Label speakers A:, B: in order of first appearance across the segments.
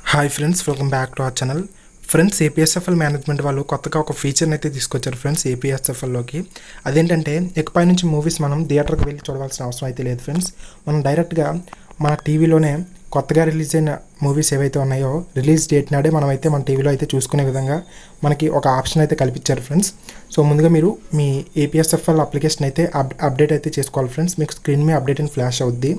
A: hi friends welcome back to our channel friends A P S F L management వాళ్ళు కొత్తగా ఒక ఫీచర్ని అయితే తీసుకొచ్చారు ఫ్రెండ్స్ ఏపీఎస్ఎఫ్ఎల్లోకి అదేంటంటే ఇకపై నుంచి మూవీస్ మనం థియేటర్కి వెళ్ళి చూడవలసిన అవసరం అయితే లేదు ఫ్రెండ్స్ మనం డైరెక్ట్గా మన టీవీలోనే కొత్తగా రిలీజ్ అయిన మూవీస్ ఏవైతే ఉన్నాయో రిలీజ్ డేట్ నాడే మనం అయితే మన టీవీలో అయితే చూసుకునే విధంగా మనకి ఒక ఆప్షన్ అయితే కల్పించారు ఫ్రెండ్స్ సో ముందుగా మీరు మీ ఏపీఎస్ఎఫ్ఎల్ అప్లికేషన్ అయితే అప్ అప్డేట్ అయితే చేసుకోవాలి ఫ్రెండ్స్ మీకు స్క్రీన్ మీద అప్డేట్ అని ఫ్లాష్ అవుద్ది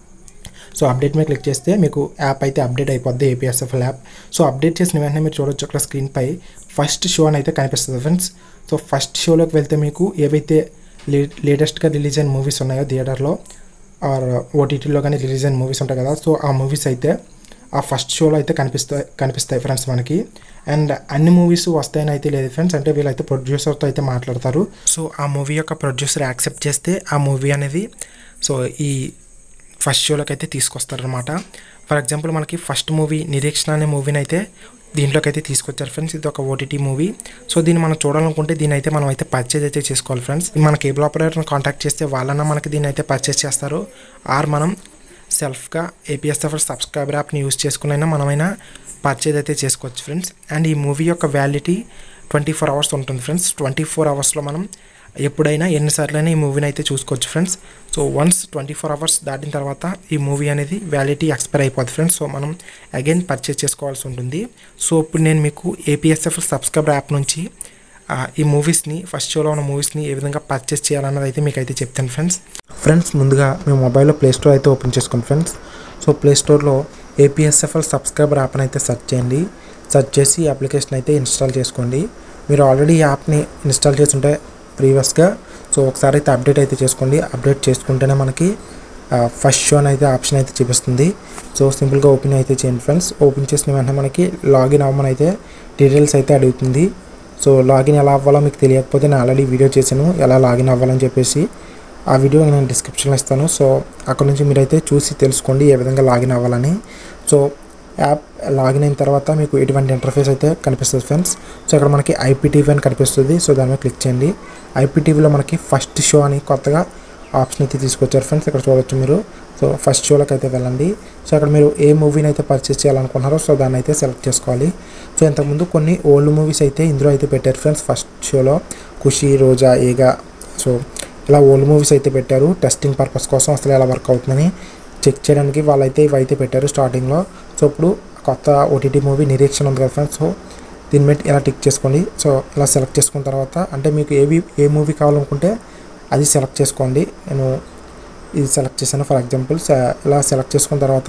A: సో అప్డేట్ మీద క్లిక్ చేస్తే మీకు యాప్ అయితే అప్డేట్ అయిపోద్ది ఏపీఎస్ఎఫ్ఎల్ యాప్ సో అప్డేట్ చేసిన వెంటనే మీరు చూడొచ్చు అక్కడ స్క్రీన్పై ఫస్ట్ షో అని అయితే కనిపిస్తుంది ఫ్రెండ్స్ సో ఫస్ట్ షోలోకి వెళ్తే మీకు ఏవైతే లే లేటెస్ట్గా రిలీజ్ అయిన మూవీస్ ఉన్నాయో థియేటర్లో ఆర్ ఓటీటీలో కానీ రిలీజ్ అయిన మూవీస్ ఉంటాయి కదా సో ఆ మూవీస్ అయితే ఆ ఫస్ట్ షోలో అయితే కనిపిస్తాయి కనిపిస్తాయి ఫ్రెండ్స్ మనకి అండ్ అన్ని మూవీస్ వస్తాయని అయితే లేదు ఫ్రెండ్స్ అంటే వీళ్ళైతే ప్రొడ్యూసర్తో అయితే మాట్లాడతారు సో ఆ మూవీ యొక్క ప్రొడ్యూసర్ యాక్సెప్ట్ చేస్తే ఆ మూవీ అనేది సో ఈ ఫస్ట్ షోలోకి అయితే తీసుకొస్తారనమాట ఫర్ ఎగ్జాంపుల్ మనకి ఫస్ట్ మూవీ నిరీక్షణ అనే మూవీని అయితే దీంట్లోకి అయితే తీసుకొచ్చారు ఫ్రెండ్స్ ఇది ఒక ఓటీటీ మూవీ సో దీన్ని మనం చూడాలనుకుంటే దీని అయితే మనం అయితే పర్చేజ్ అయితే చేసుకోవాలి ఫ్రెండ్స్ మన కేబుల్ ఆపరేటర్ని కాంటాక్ట్ చేస్తే వాళ్ళన్నా మనకి దీన్ని అయితే పర్చేజ్ చేస్తారు ఆర్ మనం సెల్ఫ్గా ఏపీఎస్ఎఫ్ సబ్స్క్రైబర్ యాప్ని యూస్ చేసుకునైనా మనమైనా పర్చేజ్ అయితే చేసుకోవచ్చు ఫ్రెండ్స్ అండ్ ఈ మూవీ యొక్క వ్యాలిడిటీ ట్వంటీ ఫోర్ అవర్స్ ఉంటుంది ఫ్రెండ్స్ ట్వంటీ ఫోర్ అవర్స్లో మనం ఎప్పుడైనా ఎన్నిసార్లైనా ఈ మూవీని అయితే చూసుకోవచ్చు friends so once twenty four hours దాటిన తర్వాత ఈ మూవీ అనేది వ్యాలిడిటీ ఎక్స్పైర్ అయిపోద్ది ఫ్రెండ్స్ సో మనం అగైన్ పర్చేస్ చేసుకోవాల్సి ఉంటుంది సో ఇప్పుడు నేను మీకు ఏపీఎస్ఎఫ్ సబ్స్క్రైబర్ యాప్ నుంచి ఆ, ఈ మూవీస్ని ఫస్ట్ షోలో ఉన్న మూవీస్ని ఏ విధంగా పర్చేస్ చేయాలన్నది అయితే మీకు అయితే చెప్తాను ఫ్రెండ్స్ ఫ్రెండ్స్ ముందుగా మీ మొబైల్లో ప్లే స్టోర్ అయితే ఓపెన్ చేసుకోండి ఫ్రెండ్స్ సో ప్లే స్టోర్లో ఏపీఎస్ఎఫ్ఎల్ సబ్స్క్రైబర్ యాప్ అని అయితే సెర్చ్ చేయండి సెర్చ్ చేసి ఈ అప్లికేషన్ అయితే ఇన్స్టాల్ చేసుకోండి మీరు ఆల్రెడీ ఈ యాప్ని ఇన్స్టాల్ చేసి ఉంటే ప్రీవియస్గా సో ఒకసారి అయితే అప్డేట్ అయితే చేసుకోండి అప్డేట్ చేసుకుంటేనే మనకి ఫస్ట్ షో అయితే ఆప్షన్ అయితే చూపిస్తుంది సో సింపుల్గా ఓపెన్ అయితే చేయండి ఫ్రెండ్స్ ఓపెన్ చేసిన వెంటనే మనకి లాగిన్ అవ్వమని అయితే డీటెయిల్స్ అయితే అడుగుతుంది సో లాగిన్ ఎలా అవ్వాలో మీకు తెలియకపోతే నేను ఆల్రెడీ వీడియో చేశాను ఎలా లాగిన్ అవ్వాలని చెప్పేసి ఆ వీడియో నేను డిస్క్రిప్షన్లో ఇస్తాను సో అక్కడ నుంచి మీరైతే చూసి తెలుసుకోండి ఏ విధంగా లాగిన్ అవ్వాలని సో యాప్ లాగిన్ అయిన తర్వాత మీకు ఎటువంటి ఇంటర్ఫేస్ అయితే కనిపిస్తుంది ఫ్రెండ్స్ సో ఇక్కడ మనకి ఐపీటీవీ అని కనిపిస్తుంది సో దాని మీద క్లిక్ చేయండి ఐపీటీవీలో మనకి ఫస్ట్ షో అని కొత్తగా ఆప్షన్ అయితే తీసుకొచ్చారు ఫ్రెండ్స్ ఇక్కడ చూడొచ్చు మీరు సో ఫస్ట్ షోలోకి అయితే వెళ్ళండి సో అక్కడ మీరు ఏ మూవీని అయితే పర్చేస్ చేయాలనుకుంటున్నారో సో దాన్ని అయితే సెలెక్ట్ చేసుకోవాలి సో ఇంతకుముందు కొన్ని ఓల్డ్ మూవీస్ అయితే ఇందులో అయితే పెట్టారు ఫ్రెండ్స్ ఫస్ట్ షోలో ఖుషి రోజా ఏగా సో ఇలా ఓల్డ్ మూవీస్ అయితే పెట్టారు టెస్టింగ్ పర్పస్ కోసం అసలు ఎలా వర్క్ అవుతుందని చెక్ చేయడానికి వాళ్ళైతే ఇవి అయితే పెట్టారు స్టార్టింగ్లో సో ఇప్పుడు కొత్త ఓటీటీ మూవీ నిరీక్షణ ఉంది కదా ఫ్రెండ్స్ సో దీని మీద ఇలా టిక్ చేసుకోండి సో ఇలా సెలెక్ట్ చేసుకున్న తర్వాత అంటే మీకు ఏవి ఏ మూవీ కావాలనుకుంటే అది సెలెక్ట్ చేసుకోండి నేను ఇది సెలెక్ట్ చేశాను ఫర్ ఎగ్జాంపుల్ ఇలా సెలెక్ట్ చేసుకున్న తర్వాత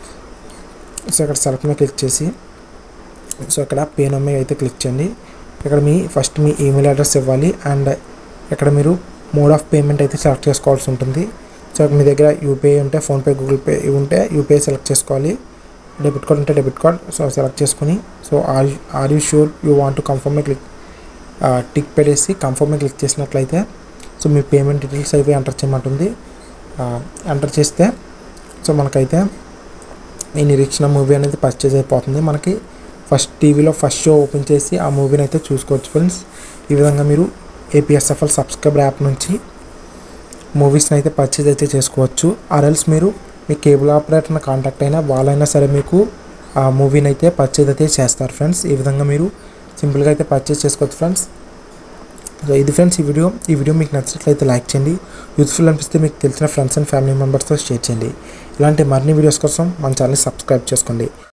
A: సో ఇక్కడ సెలెక్ట్ మీద క్లిక్ చేసి సో ఇక్కడ పే నమ్మే అయితే క్లిక్ చేయండి ఇక్కడ మీ ఫస్ట్ మీ ఈమెయిల్ అడ్రస్ ఇవ్వాలి అండ్ ఇక్కడ మీరు మోడ్ ఆఫ్ పేమెంట్ అయితే సెలెక్ట్ చేసుకోవాల్సి ఉంటుంది సో మీ దగ్గర యూపీఐ ఉంటే ఫోన్పే గూగుల్ పే ఇవి ఉంటే యూపీఐ సెలెక్ట్ చేసుకోవాలి డెబిట్ కార్డ్ ఉంటే డెబిట్ కార్డ్ సో సెలెక్ట్ చేసుకుని so are are you sure you want to confirm click tick పెట్టేసి కన్ఫర్మ్ క్లిక్ చేసినట్లయితే సో మీ పేమెంట్ డీటెయిల్స్ అయితే ఎంటర్ చేయమంటుంది ఎంటర్ చేస్తే సో మనకైతే ఈ నిరీక్షణ మూవీ అనేది పర్చేజ్ అయిపోతుంది మనకి ఫస్ట్ టీవీలో ఫస్ట్ షో ఓపెన్ చేసి ఆ మూవీని అయితే చూసుకోవచ్చు ఫ్రెండ్స్ ఈ విధంగా మీరు ఏపీఎస్ఎఫ్ఎల్ సబ్స్క్రైబర్ యాప్ నుంచి మూవీస్ని అయితే పర్చేజ్ అయితే చేసుకోవచ్చు ఆర్ఎల్స్ మీరు మీ కేబుల్ ఆపరేటర్ని కాంటాక్ట్ అయినా వాళ్ళైనా సరే మీకు ఆ మూవీని అయితే పర్చేజ్ అయితే చేస్తారు ఫ్రెండ్స్ ఈ విధంగా మీరు సింపుల్గా అయితే పర్చేజ్ చేసుకోవచ్చు ఫ్రెండ్స్ సో ఇది ఫ్రెండ్స్ ఈ వీడియో ఈ వీడియో మీకు నచ్చినట్లయితే లైక్ చేయండి యూస్ఫుల్ అనిపిస్తే మీకు తెలిసిన ఫ్రెండ్స్ అండ్ ఫ్యామిలీ మెంబర్స్తో షేర్ చేయండి ఇలాంటి మరిన్ని వీడియోస్ కోసం మన ఛానల్ సబ్స్క్రైబ్ చేసుకోండి